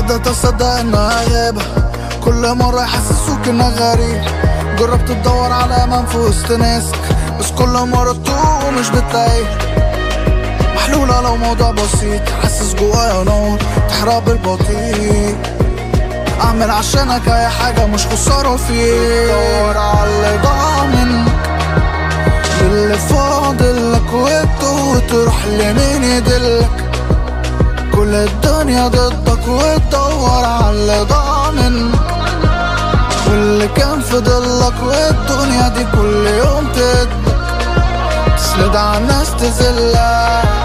بدأت أصدق إنها غيبة كل مرة يحسسوك إنك غريب جربت تدور على أمان في وسط ناسك بس كل مرة تتوه ومش بتلاقيه محلولة لو موضوع بسيط حاسس جوايا نار تحرق بالبطيء اعمل عشانك اي حاجة مش خسارة فيك دور على اللي ضاع منك اللي فاضل لك وقته وتروح لمين يدلك كل الدنيا ضدك وتدور على اللي ضاع منك واللي كان فضلك والدنيا دي كل يوم تدك تسند على الناس تذلك